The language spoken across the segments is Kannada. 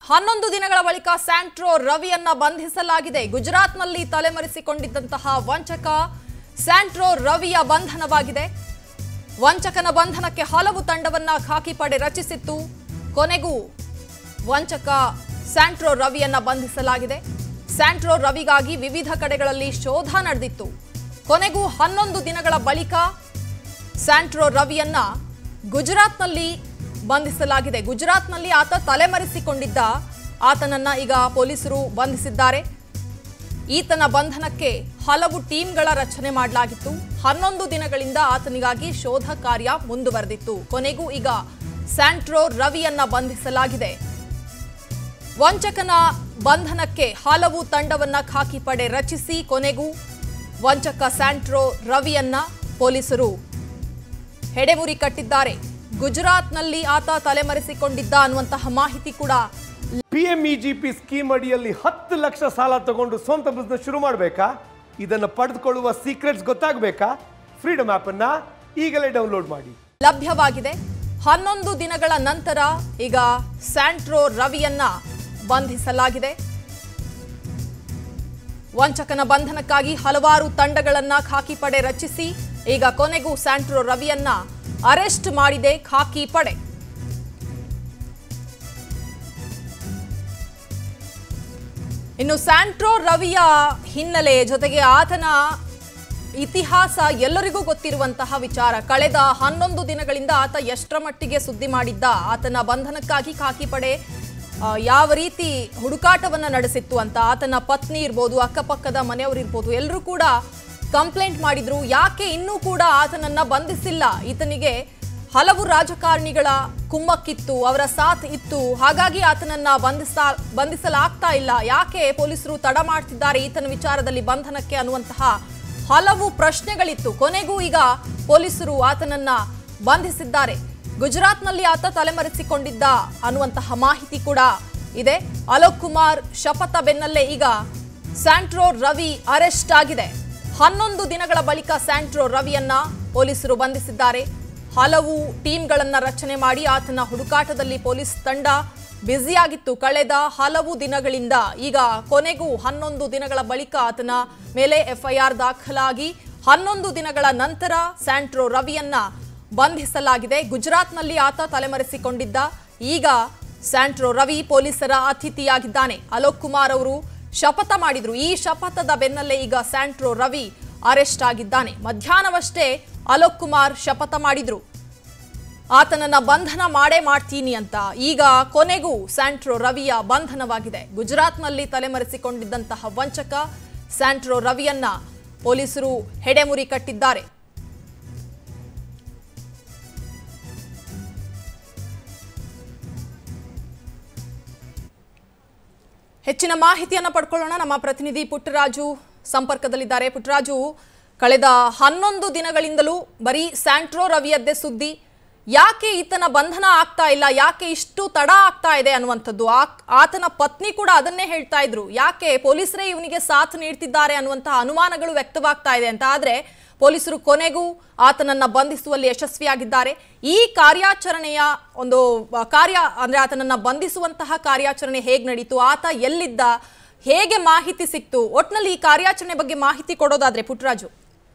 ಹನ್ನೊಂದು ದಿನಗಳ ಬಳಿಕ ಸ್ಯಾಂಟ್ರೋ ರವಿಯನ್ನ ಬಂಧಿಸಲಾಗಿದೆ ಗುಜರಾತ್ನಲ್ಲಿ ತಲೆಮರೆಸಿಕೊಂಡಿದ್ದಂತಹ ವಂಚಕ ಸ್ಯಾಂಟ್ರೋ ರವಿಯ ಬಂಧನವಾಗಿದೆ ವಂಚಕನ ಬಂಧನಕ್ಕೆ ಹಲವು ತಂಡವನ್ನ ಖಾಕಿ ಪಡೆ ರಚಿಸಿತ್ತು ಕೊನೆಗೂ ವಂಚಕ ಸ್ಯಾಂಟ್ರೋ ರವಿಯನ್ನ ಬಂಧಿಸಲಾಗಿದೆ ಸ್ಯಾಂಟ್ರೋ ರವಿಗಾಗಿ ವಿವಿಧ ಕಡೆಗಳಲ್ಲಿ ಶೋಧ ನಡೆದಿತ್ತು ಕೊನೆಗೂ ಹನ್ನೊಂದು ದಿನಗಳ ಬಳಿಕ ಸ್ಯಾಂಟ್ರೋ ರವಿಯನ್ನ ಗುಜರಾತ್ನಲ್ಲಿ ಬಂಧಿಸಲಾಗಿದೆ ಗುಜರಾತ್ನಲ್ಲಿ ಆತ ತಲೆಮರೆಸಿಕೊಂಡಿದ್ದ ಆತನನ್ನ ಈಗ ಪೊಲೀಸರು ಬಂಧಿಸಿದ್ದಾರೆ ಈತನ ಬಂಧನಕ್ಕೆ ಹಲವು ಟೀಮ್ಗಳ ರಚನೆ ಮಾಡಲಾಗಿತ್ತು ಹನ್ನೊಂದು ದಿನಗಳಿಂದ ಆತನಿಗಾಗಿ ಶೋಧ ಕಾರ್ಯ ಮುಂದುವರೆದಿತ್ತು ಕೊನೆಗೂ ಈಗ ಸ್ಯಾಂಟ್ರೋ ರವಿಯನ್ನ ಬಂಧಿಸಲಾಗಿದೆ ವಂಚಕನ ಬಂಧನಕ್ಕೆ ಹಲವು ತಂಡವನ್ನ ಖಾಕಿ ಪಡೆ ರಚಿಸಿ ಕೊನೆಗೂ ವಂಚಕ ಸ್ಯಾಂಟ್ರೋ ರವಿಯನ್ನ ಪೊಲೀಸರು ಹೆಡೆಮುರಿ ಕಟ್ಟಿದ್ದಾರೆ ಗುಜರಾತ್ನಲ್ಲಿ ಆತ ತಲೆಮರೆಸಿಕೊಂಡಿದ್ದ ಅನ್ನುವಂತಹ ಮಾಹಿತಿ ಕೂಡ ಪಿಎಂಇಜಿಪಿ ಸ್ಕೀಮ್ ಅಡಿಯಲ್ಲಿ ಹತ್ತು ಲಕ್ಷ ಸಾಲ ತಗೊಂಡು ಸ್ವಂತ ಬಿಸ್ನೆಸ್ ಶುರು ಮಾಡಬೇಕಾ ಇದನ್ನು ಪಡೆದುಕೊಳ್ಳುವ ಸೀಕ್ರೆಟ್ಸ್ ಗೊತ್ತಾಗಬೇಕಾ ಫ್ರೀಡಮ್ ಆ್ಯಪನ್ನು ಈಗಲೇ ಡೌನ್ಲೋಡ್ ಮಾಡಿ ಲಭ್ಯವಾಗಿದೆ ಹನ್ನೊಂದು ದಿನಗಳ ನಂತರ ಈಗ ಸ್ಯಾಂಟ್ರೋ ರವಿಯನ್ನ ಬಂಧಿಸಲಾಗಿದೆ ವಂಚಕನ ಬಂಧನಕ್ಕಾಗಿ ಹಲವಾರು ತಂಡಗಳನ್ನ ಖಾಕಿ ಪಡೆ ರಚಿಸಿ ಈಗ ಕೊನೆಗೂ ಸ್ಯಾಂಟ್ರೋ ರವಿಯನ್ನ ಅರೆಸ್ಟ್ ಮಾಡಿದೆ ಖಾಕಿ ಪಡೆ ಇನ್ನು ಸ್ಯಾಂಟ್ರೋ ರವಿಯ ಹಿನ್ನೆಲೆ ಜೊತೆಗೆ ಆತನ ಇತಿಹಾಸ ಎಲ್ಲರಿಗೂ ಗೊತ್ತಿರುವಂತಹ ವಿಚಾರ ಕಳೆದ ಹನ್ನೊಂದು ದಿನಗಳಿಂದ ಆತ ಎಷ್ಟರ ಮಟ್ಟಿಗೆ ಸುದ್ದಿ ಮಾಡಿದ್ದ ಆತನ ಬಂಧನಕ್ಕಾಗಿ ಖಾಕಿ ಪಡೆ ಆ, ಯಾವ ರೀತಿ ಹುಡುಕಾಟವನ್ನ ನಡೆಸಿತ್ತು ಅಂತ ಆತನ ಪತ್ನಿ ಇರ್ಬೋದು ಅಕ್ಕಪಕ್ಕದ ಮನೆಯವರು ಇರ್ಬೋದು ಎಲ್ಲರೂ ಕೂಡ ಕಂಪ್ಲೇಂಟ್ ಮಾಡಿದ್ರು ಯಾಕೆ ಇನ್ನೂ ಕೂಡ ಆತನನ್ನ ಬಂಧಿಸಿಲ್ಲ ಈತನಿಗೆ ಹಲವು ರಾಜಕಾರಣಿಗಳ ಕುಮ್ಮಕ್ಕಿತ್ತು ಅವರ ಸಾಥ್ ಇತ್ತು ಹಾಗಾಗಿ ಆತನನ್ನ ಬಂಧಿಸ ಬಂಧಿಸಲಾಗ್ತಾ ಇಲ್ಲ ಯಾಕೆ ಪೊಲೀಸರು ತಡ ಮಾಡ್ತಿದ್ದಾರೆ ಈತನ ವಿಚಾರದಲ್ಲಿ ಬಂಧನಕ್ಕೆ ಅನ್ನುವಂತಹ ಹಲವು ಪ್ರಶ್ನೆಗಳಿತ್ತು ಕೊನೆಗೂ ಈಗ ಪೊಲೀಸರು ಆತನನ್ನ ಬಂಧಿಸಿದ್ದಾರೆ ಗುಜರಾತ್ನಲ್ಲಿ ಆತ ತಲೆಮರೆಸಿಕೊಂಡಿದ್ದ ಅನ್ನುವಂತಹ ಮಾಹಿತಿ ಕೂಡ ಇದೆ ಅಲೋಕ್ ಕುಮಾರ್ ಶಪಥ ಬೆನ್ನಲ್ಲೇ ಈಗ ಸ್ಯಾಂಟ್ರೋ ರವಿ ಅರೆಸ್ಟ್ ಆಗಿದೆ ಹನ್ನೊಂದು ದಿನಗಳ ಬಳಿಕ ಸ್ಯಾಂಟ್ರೋ ರವಿಯನ್ನ ಪೊಲೀಸರು ಬಂಧಿಸಿದ್ದಾರೆ ಹಲವು ಟೀಮ್ಗಳನ್ನ ರಚನೆ ಮಾಡಿ ಆತನ ಹುಡುಕಾಟದಲ್ಲಿ ಪೊಲೀಸ್ ತಂಡ ಬ್ಯುಸಿಯಾಗಿತ್ತು ಕಳೆದ ಹಲವು ದಿನಗಳಿಂದ ಈಗ ಕೊನೆಗೂ ಹನ್ನೊಂದು ದಿನಗಳ ಬಳಿಕ ಆತನ ಮೇಲೆ ಎಫ್ಐಆರ್ ದಾಖಲಾಗಿ ಹನ್ನೊಂದು ದಿನಗಳ ನಂತರ ಸ್ಯಾಂಟ್ರೋ ರವಿಯನ್ನ ಬಂಧಿಸಲಾಗಿದೆ ಗುಜರಾತ್ನಲ್ಲಿ ಆತ ತಲೆಮರೆಸಿಕೊಂಡಿದ್ದ ಈಗ ಸ್ಯಾಂಟ್ರೋ ರವಿ ಪೊಲೀಸರ ಅತಿಥಿಯಾಗಿದ್ದಾನೆ ಅಲೋಕ್ ಕುಮಾರ್ ಅವರು ಶಪಥ ಮಾಡಿದ್ರು ಈ ಶಪಥದ ಬೆನ್ನಲ್ಲೇ ಈಗ ಸ್ಯಾಂಟ್ರೋ ರವಿ ಅರೆಸ್ಟ್ ಆಗಿದ್ದಾನೆ ಮಧ್ಯಾಹ್ನವಷ್ಟೇ ಅಲೋಕ್ ಕುಮಾರ್ ಶಪಥ ಮಾಡಿದ್ರು ಆತನನ್ನ ಬಂಧನ ಮಾಡೇ ಮಾಡ್ತೀನಿ ಅಂತ ಈಗ ಕೊನೆಗೂ ಸ್ಯಾಂಟ್ರೋ ರವಿಯ ಬಂಧನವಾಗಿದೆ ಗುಜರಾತ್ನಲ್ಲಿ ತಲೆಮರೆಸಿಕೊಂಡಿದ್ದಂತಹ ವಂಚಕ ಸ್ಯಾಂಟ್ರೋ ರವಿಯನ್ನ ಪೊಲೀಸರು ಹೆಡೆಮುರಿ ಕಟ್ಟಿದ್ದಾರೆ ಹೆಚ್ಚಿನ ಮಾಹಿತಿಯನ್ನ ಪಡ್ಕೊಳ್ಳೋಣ ನಮ್ಮ ಪ್ರತಿನಿಧಿ ಪುಟ್ಟರಾಜು ಸಂಪರ್ಕದಲ್ಲಿದ್ದಾರೆ ಪುಟ್ಟರಾಜು ಕಳೆದ ಹನ್ನೊಂದು ದಿನಗಳಿಂದಲೂ ಬರೀ ಸ್ಯಾಂಟ್ರೋ ರವಿಯದ್ದೇ ಸುದ್ದಿ ಯಾಕೆ ಈತನ ಬಂಧನ ಆಗ್ತಾ ಇಲ್ಲ ಯಾಕೆ ಇಷ್ಟು ತಡ ಆಗ್ತಾ ಇದೆ ಅನ್ನುವಂಥದ್ದು ಆ- ಆತನ ಪತ್ನಿ ಕೂಡ ಅದನ್ನೇ ಹೇಳ್ತಾ ಇದ್ರು ಯಾಕೆ ಪೊಲೀಸರೇ ಇವನಿಗೆ ಸಾಥ್ ನೀಡ್ತಿದ್ದಾರೆ ಅನ್ನುವಂತಹ ಅನುಮಾನಗಳು ವ್ಯಕ್ತವಾಗ್ತಾ ಇದೆ ಅಂತ ಆದ್ರೆ ಪೊಲೀಸರು ಕೊನೆಗೂ ಆತನನ್ನ ಬಂಧಿಸುವಲ್ಲಿ ಯಶಸ್ವಿಯಾಗಿದ್ದಾರೆ ಈ ಕಾರ್ಯಾಚರಣೆಯ ಒಂದು ಆ, ಕಾರ್ಯ ಅಂದ್ರೆ ಆತನನ್ನ ಬಂಧಿಸುವಂತಹ ಕಾರ್ಯಾಚರಣೆ ಹೇಗ್ ನಡೀತು ಆತ ಎಲ್ಲಿದ್ದ ಹೇಗೆ ಮಾಹಿತಿ ಸಿಕ್ತು ಒಟ್ನಲ್ಲಿ ಈ ಕಾರ್ಯಾಚರಣೆ ಬಗ್ಗೆ ಮಾಹಿತಿ ಕೊಡೋದಾದ್ರೆ ಪುಟ್ಟರಾಜು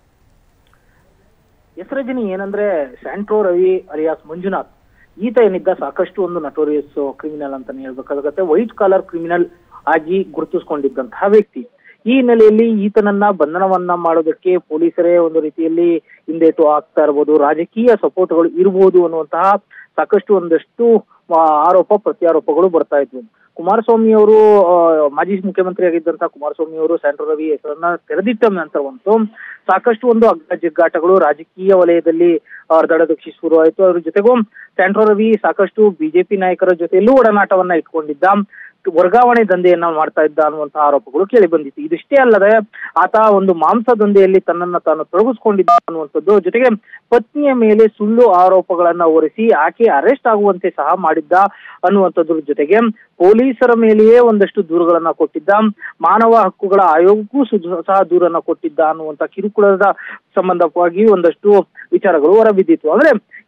ಹೆಸರಜನಿ ಏನಂದ್ರೆ ಸ್ಯಾಂಟ್ರೋ ರವಿ ಅಲಿಯಾಸ್ ಮಂಜುನಾಥ್ ಈತ ಏನಿದ್ದ ಸಾಕಷ್ಟು ಒಂದು ನಟೋರಿಯಸ್ ಕ್ರಿಮಿನಲ್ ಅಂತಾನೆ ಹೇಳ್ಬೇಕಾಗುತ್ತೆ ವೈಟ್ ಕಾಲರ್ ಕ್ರಿಮಿನಲ್ ಆಗಿ ಗುರುತಿಸ್ಕೊಂಡಿದ್ದಂತಹ ವ್ಯಕ್ತಿ ಈ ಹಿನ್ನೆಲೆಯಲ್ಲಿ ಈತನನ್ನ ಬಂಧನವನ್ನ ಮಾಡೋದಕ್ಕೆ ಪೊಲೀಸರೇ ಒಂದು ರೀತಿಯಲ್ಲಿ ಹಿಂದೇಟು ಆಗ್ತಾ ಇರ್ಬೋದು ರಾಜಕೀಯ ಸಪೋರ್ಟ್ಗಳು ಇರ್ಬೋದು ಅನ್ನುವಂತಹ ಸಾಕಷ್ಟು ಒಂದಷ್ಟು ಆ, ಆರೋಪ ಪ್ರತ್ಯಾರೋಪಗಳು ಬರ್ತಾ ಇದ್ವು ಕುಮಾರಸ್ವಾಮಿ ಅವರು ಆ, ಮಾಜಿ ಮುಖ್ಯಮಂತ್ರಿ ಆಗಿದ್ದಂತಹ ಕುಮಾರಸ್ವಾಮಿ ಅವರು ಸ್ಯಾಂಟ್ರೋ ರವಿ ಹೆಸರನ್ನ ತೆರೆದಿಟ್ಟ ನಂತರವಂತೂ ಸಾಕಷ್ಟು ಒಂದು ಅಗ್ಗ ಜಿಗ್ಗಾಟಗಳು ರಾಜಕೀಯ ವಲಯದಲ್ಲಿ ಹರಿದಾಡೋದಕ್ಕೆ ಶುರುವಾಯಿತು ಅದ್ರ ಜೊತೆಗೂ ಸ್ಯಾಂಟ್ರೋ ರವಿ ಸಾಕಷ್ಟು ಬಿಜೆಪಿ ನಾಯಕರ ಜೊತೆಯಲ್ಲೂ ಒಡನಾಟವನ್ನ ಇಟ್ಕೊಂಡಿದ್ದ ವರ್ಗಾವಣೆ ದಂಧೆಯನ್ನ ಮಾಡ್ತಾ ಇದ್ದ ಅನ್ನುವಂತಹ ಆರೋಪಗಳು ಕೇಳಿ ಬಂದಿತ್ತು ಇದಿಷ್ಟೇ ಅಲ್ಲದೆ ಆತ ಒಂದು ಮಾಂಸ ದಂಧೆಯಲ್ಲಿ ತನ್ನನ್ನ ತಾನು ತೊಡಗಿಸ್ಕೊಂಡಿದ್ದ ಅನ್ನುವಂಥದ್ದು ಜೊತೆಗೆ ಪತ್ನಿಯ ಮೇಲೆ ಸುಳ್ಳು ಆರೋಪಗಳನ್ನ ಹೊರಿಸಿ ಆಕೆ ಅರೆಸ್ಟ್ ಆಗುವಂತೆ ಸಹ ಮಾಡಿದ್ದ ಅನ್ನುವಂಥದ್ರ ಜೊತೆಗೆ ಪೊಲೀಸರ ಮೇಲೆಯೇ ಒಂದಷ್ಟು ದೂರುಗಳನ್ನ ಕೊಟ್ಟಿದ್ದ ಮಾನವ ಹಕ್ಕುಗಳ ಆಯೋಗಕ್ಕೂ ಸು- ಸಹ ದೂರನ್ನ ಕೊಟ್ಟಿದ್ದ ಅನ್ನುವಂತ ಕಿರುಕುಳದ ಸಂಬಂಧವಾಗಿ ಒಂದಷ್ಟು ವಿಚಾರಗಳು ಹೊರಬಿದ್ದಿತ್ತು ಅಂದ್ರೆ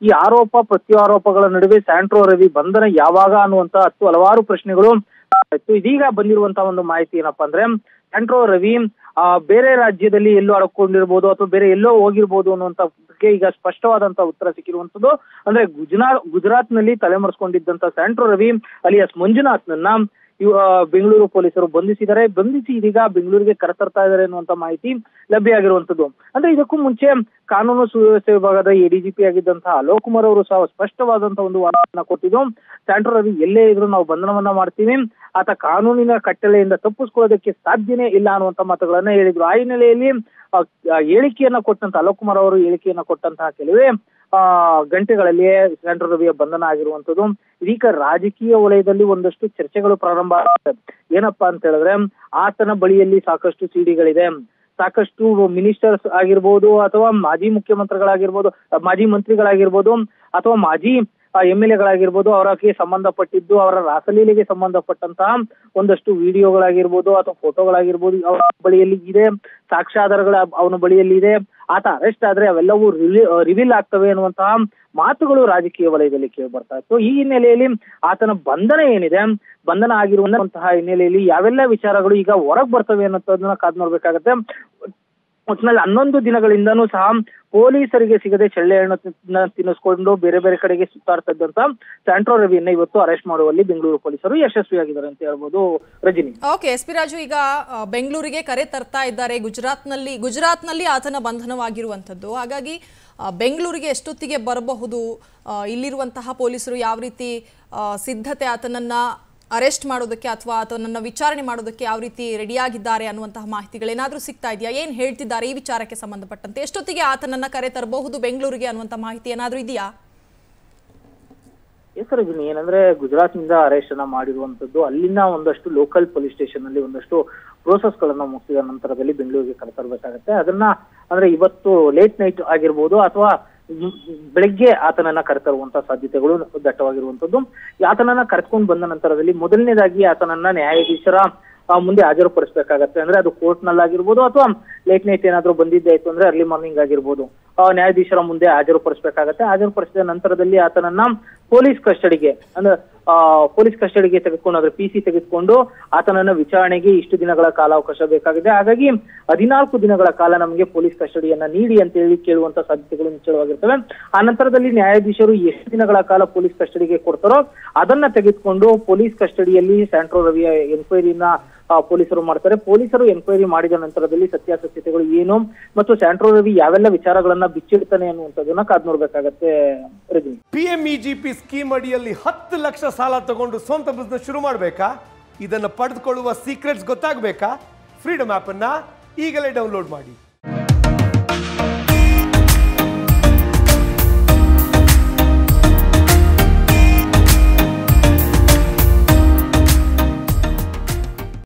ಈ ಆರೋಪ ಪ್ರತ್ಯಾರೋಪಗಳ ನಡುವೆ ಸ್ಯಾಂಟ್ರೋ ರವಿ ಬಂಧನ ಯಾವಾಗ ಅನ್ನುವಂತ ಹತ್ತು ಹಲವಾರು ಪ್ರಶ್ನೆಗಳು ಇತ್ತು ಇದೀಗ ಬಂದಿರುವಂತಹ ಒಂದು ಮಾಹಿತಿ ಏನಪ್ಪಾ ಅಂದ್ರೆ ಸ್ಯಾಂಟ್ರೋ ರವಿ ಆ ಬೇರೆ ರಾಜ್ಯದಲ್ಲಿ ಎಲ್ಲೋ ಅಡಕೊಂಡಿರ್ಬೋದು ಅಥವಾ ಬೇರೆ ಎಲ್ಲೋ ಹೋಗಿರ್ಬೋದು ಅನ್ನುವಂತ ಬಗ್ಗೆ ಈಗ ಸ್ಪಷ್ಟವಾದಂತ ಉತ್ತರ ಸಿಕ್ಕಿರುವಂತದ್ದು ಅಂದ್ರೆ ಗುಜರಾತ್ ಗುಜರಾತ್ ನಲ್ಲಿ ತಲೆಮರೆಸ್ಕೊಂಡಿದ್ದಂತ ಸ್ಯಾಂಟ್ರೋ ರವಿ ಅಲಿಯಾಸ್ ಮಂಜುನಾಥ್ನನ್ನ ಇವ ಬೆಂಗಳೂರು ಪೊಲೀಸರು ಬಂಧಿಸಿದ್ದಾರೆ ಬಂಧಿಸಿ ಇದೀಗ ಬೆಂಗಳೂರಿಗೆ ಕರೆತರ್ತಾ ಇದ್ದಾರೆ ಅನ್ನುವಂತ ಮಾಹಿತಿ ಲಭ್ಯ ಆಗಿರುವಂತದ್ದು ಅಂದ್ರೆ ಇದಕ್ಕೂ ಮುಂಚೆ ಕಾನೂನು ಸುವ್ಯವಸ್ಥೆ ವಿಭಾಗದ ಎಡಿಜಿಪಿ ಆಗಿದ್ದಂತಹ ಅಲೋಕ್ ಕುಮಾರ್ ಅವರು ಸಹ ಸ್ಪಷ್ಟವಾದಂತಹ ಒಂದು ವಾರ್ತೆಯನ್ನ ಕೊಟ್ಟಿದ್ದು ಸ್ಯಾಂಟ್ರೋ ರವಿ ಎಲ್ಲೇ ಇದ್ರು ನಾವು ಬಂಧನವನ್ನ ಮಾಡ್ತೀವಿ ಆತ ಕಾನೂನಿನ ಕಟ್ಟಳೆಯಿಂದ ತಪ್ಪಿಸ್ಕೊಳ್ಳೋದಕ್ಕೆ ಸಾಧ್ಯನೇ ಇಲ್ಲ ಅನ್ನುವಂತ ಮಾತುಗಳನ್ನ ಹೇಳಿದ್ರು ಆ ಹಿನ್ನೆಲೆಯಲ್ಲಿ ಆ, ಆ ಹೇಳಿಕೆಯನ್ನ ಕೊಟ್ಟಂತ ಅಲೋಕ್ ಕುಮಾರ್ ಅವರು ಹೇಳಿಕೆಯನ್ನ ಕೊಟ್ಟಂತಹ ಕೆಲವೇ ಆ ಗಂಟೆಗಳಲ್ಲಿಯೇ ಸ್ಯಾಂಟ್ರೋ ರವಿಯ ಬಂಧನ ಆಗಿರುವಂತದ್ದು ಇದೀಗ ರಾಜಕೀಯ ವಲಯದಲ್ಲಿ ಒಂದಷ್ಟು ಚರ್ಚೆಗಳು ಪ್ರಾರಂಭ ಆಗುತ್ತೆ ಏನಪ್ಪಾ ಅಂತ ಹೇಳಿದ್ರೆ ಆತನ ಬಳಿಯಲ್ಲಿ ಸಾಕಷ್ಟು ಸಿಡಿಗಳಿದೆ ಸಾಕಷ್ಟು ಮಿನಿಸ್ಟರ್ಸ್ ಆಗಿರ್ಬೋದು ಅಥವಾ ಮಾಜಿ ಮುಖ್ಯಮಂತ್ರಿಗಳಾಗಿರ್ಬೋದು ಮಾಜಿ ಮಂತ್ರಿಗಳಾಗಿರ್ಬೋದು ಅಥವಾ ಮಾಜಿ ಎಂ ಎಲ್ ಎಗಳಾಗಿರ್ಬೋದು ಅವರಿಗೆ ಸಂಬಂಧಪಟ್ಟಿದ್ದು ಅವರ ರಾಸಲೀಲೆಗೆ ಸಂಬಂಧಪಟ್ಟಂತಹ ಒಂದಷ್ಟು ವಿಡಿಯೋಗಳಾಗಿರ್ಬೋದು ಅಥವಾ ಫೋಟೋಗಳಾಗಿರ್ಬೋದು ಅವರ ಬಳಿಯಲ್ಲಿ ಇದೆ ಸಾಕ್ಷ್ಯಾಧಾರಗಳ ಅವನ ಬಳಿಯಲ್ಲಿ ಇದೆ ಆತ ಅರೆಸ್ಟ್ ಆದ್ರೆ ಅವೆಲ್ಲವೂ ರಿವೀಲ್ ಆಗ್ತವೆ ಅನ್ನುವಂತಹ ಮಾತುಗಳು ರಾಜಕೀಯ ವಲಯದಲ್ಲಿ ಕೇಳಿ ಬರ್ತಾ ಇತ್ತು ಈ ಹಿನ್ನೆಲೆಯಲ್ಲಿ ಆತನ ಬಂಧನ ಏನಿದೆ ಬಂಧನ ಆಗಿರುವಂತಹ ಹಿನ್ನೆಲೆಯಲ್ಲಿ ಯಾವೆಲ್ಲ ವಿಚಾರಗಳು ಈಗ ಹೊರಗ್ ಬರ್ತವೆ ಅನ್ನೋದನ್ನ ಕಾದ್ ನೋಡ್ಬೇಕಾಗತ್ತೆ ಒಟ್ಟಿನಲ್ಲಿ ಹನ್ನೊಂದು ದಿನಗಳಿಂದನೂ ಸಹ ಪೊಲೀಸರಿಗೆ ಸಿಗದೆ ಚಳ್ಳೆ ಹಣ್ಣು ತಿನ್ನ- ತಿನ್ನಿಸ್ಕೊಂಡು ಬೇರೆ ಬೇರೆ ಕಡೆಗೆ ಸುತ್ತಾಡ್ತಾ ಇದ್ದಂತ ಸ್ಯಾಂಟ್ರೋ ರವಿಯನ್ನ ಇವತ್ತು ಅರೆಸ್ಟ್ ಮಾಡುವಲ್ಲಿ ಬೆಂಗಳೂರು ಪೊಲೀಸರು ಯಶಸ್ವಿಯಾಗಿದ್ದಾರೆ ಅಂತ ಹೇಳ್ಬೋದು Rajini okay S P Raju ಈಗ ಆ, ಬೆಂಗಳೂರಿಗೆ ಕರೆ ತರ್ತಾ ಇದ್ದಾರೆ ಗುಜರಾತ್ನಲ್ಲಿ ಗುಜರಾತ್ನಲ್ಲಿ ಆತನ ಬಂಧನವಾಗಿರುವಂಥದ್ದು ಹಾಗಾಗಿ ಆ, ಬೆಂಗಳೂರಿಗೆ ಎಷ್ಟೊತ್ತಿಗೆ ಬರಬಹುದು ಆ, ಇಲ್ಲಿರುವಂತಹ ಪೊಲೀಸರು ಯಾವ ರೀತಿ ಆ, ಸಿದ್ಧತೆ ಆತನನ್ನ ಅರೆಸ್ಟ್ ಮಾಡೋದಕ್ಕೆ ಅಥವಾ ಆತನನ್ನ ವಿಚಾರಣೆ ಮಾಡೋದಕ್ಕೆ ಯಾವ ರೀತಿ ರೆಡಿಯಾಗಿದ್ದಾರೆ ಅನ್ನುವಂತಹ ಮಾಹಿತಿಗಳೇನಾದರೂ ಸಿಗ್ತಾ ಇದೆಯಾ ಏನು ಹೇಳ್ತಿದ್ದಾರೆ ಈ ವಿಚಾರಕ್ಕೆ ಸಂಬಂಧಪಟ್ಟಂತೆ ಎಷ್ಟೊತ್ತಿಗೆ ಆತನನ್ನ ಕರೆ ತರಬಹುದು ಬೆಂಗಳೂರಿಗೆ ಅನ್ನುವಂಥ ಮಾಹಿತಿ ಏನಾದರೂ ಇದೆಯಾ ಎಸ್ ರಜನಿ ಏನಂದ್ರೆ ಗುಜರಾತ್ ನಿಂದ ಅರೆಸ್ಟ್ ಅನ್ನ ಮಾಡಿರುವಂತದ್ದು ಅಲ್ಲಿನ ಒಂದಷ್ಟು ಲೋಕಲ್ ಪೊಲೀಸ್ ಸ್ಟೇಷನ್ ಅಲ್ಲಿ ಒಂದಷ್ಟು ಪ್ರೋಸೆಸ್ ಗಳನ್ನ ಮುಗಿಸಿದ ನಂತರದಲ್ಲಿ ಬೆಂಗಳೂರಿಗೆ ಕರೆತರಬೇಕಾಗತ್ತೆ ಅದನ್ನ ಅಂದ್ರೆ ಇವತ್ತು ಲೇಟ್ ನೈಟ್ ಆಗಿರ್ಬೋದು ಅಥವಾ ಮ್- ಬೆಳಗ್ಗೆ ಆತನನ್ನ ಕರೆತರುವಂತ ಸಾಧ್ಯತೆಗಳು ದಟ್ಟವಾಗಿರುವಂತದ್ದು ಆತನನ್ನ ಕರೆದುಕೊಂಡು ಬಂದ ನಂತರದಲ್ಲಿ ಮೊದಲನೇದಾಗಿ ಆತನನ್ನ ನ್ಯಾಯಾಧೀಶರ ಆ, ಮುಂದೆ ಹಾಜರುಪಡಿಸಬೇಕಾಗತ್ತೆ ಅಂದ್ರೆ ಅದು ಕೋರ್ಟ್ ನಲ್ಲಾಗಿರ್ಬೋದು ಅಥವಾ ಲೇಟ್ ನೈಟ್ ಏನಾದ್ರೂ ಬಂದಿದ್ದಾಯ್ತು ಅಂದ್ರೆ ಅರ್ಲಿ ಮಾರ್ನಿಂಗ್ ಆಗಿರ್ಬೋದು ಆ, ನ್ಯಾಯಾಧೀಶರ ಮುಂದೆ ಹಾಜರುಪಡಿಸಬೇಕಾಗತ್ತೆ ಹಾಜರುಪಡಿಸಿದ ನಂತರದಲ್ಲಿ ಆತನನ್ನ ಪೊಲೀಸ್ ಕಸ್ಟಡಿಗೆ ಅಂದ್ರೆ ಆ, ಪೊಲೀಸ್ ಕಸ್ಟಡಿಗೆ ತೆಗೆದುಕೊಂಡು ಅದ್ರ ಪಿ ಸಿ ತೆಗೆದುಕೊಂಡು ಆತನನ್ನ ವಿಚಾರಣೆಗೆ ಇಷ್ಟು ದಿನಗಳ ಕಾಲಾವಕಾಶ ಬೇಕಾಗಿದೆ ಹಾಗಾಗಿ ಹದಿನಾಲ್ಕು ದಿನಗಳ ಕಾಲ ನಮಗೆ ಪೊಲೀಸ್ ಕಸ್ಟಡಿಯನ್ನ ನೀಡಿ ಅಂತ ಹೇಳಿ ಕೇಳುವಂತ ಸಾಧ್ಯತೆಗಳು ನಿಚ್ಚಳವಾಗಿರ್ತವೆ ಆ ನಂತರದಲ್ಲಿ ನ್ಯಾಯಾಧೀಶರು ಎಷ್ಟು ದಿನಗಳ ಕಾಲ ಪೊಲೀಸ್ ಕಸ್ಟಡಿಗೆ ಕೊಡ್ತಾರೋ ಅದನ್ನ ತೆಗೆದುಕೊಂಡು ಪೊಲೀಸ್ ಕಸ್ಟಡಿಯಲ್ಲಿ ಸ್ಯಾಂಟ್ರೋ ರವಿಯ ಎನ್ಕ್ವೈರಿನ ಆ, ಪೊಲೀಸರು ಮಾಡ್ತಾರೆ ಪೊಲೀಸರು ಎನ್ಕ್ವೈರಿ ಮಾಡಿದ ನಂತರದಲ್ಲಿ ಸತ್ಯಾಸತ್ಯತೆಗಳು ಏನು ಮತ್ತು ಸ್ಯಾಂಟ್ರೋ ರವಿ ಯಾವೆಲ್ಲ ವಿಚಾರಗಳನ್ನ ಬಿಚ್ಚಿಡ್ತಾನೆ ಅನ್ನುವಂಥದ್ದನ್ನ ಕಾದ್ ನೋಡ್ಬೇಕಾಗತ್ತೆ Rajini P M E G P scheme ಅಡಿಯಲ್ಲಿ ಹತ್ತು ಲಕ್ಷ ಸಾಲ ತಗೊಂಡು ಸ್ವಂತ ಬಿಸ್ನೆಸ್ ಶುರು ಮಾಡಬೇಕಾ ಇದನ್ನು ಪಡೆದುಕೊಳ್ಳುವ ಸೀಕ್ರೆಟ್ಸ್ ಗೊತ್ತಾಗಬೇಕಾ ಫ್ರೀಡಮ್ ಆ್ಯಪನ್ನು ಈಗಲೇ ಡೌನ್ಲೋಡ್ ಮಾಡಿ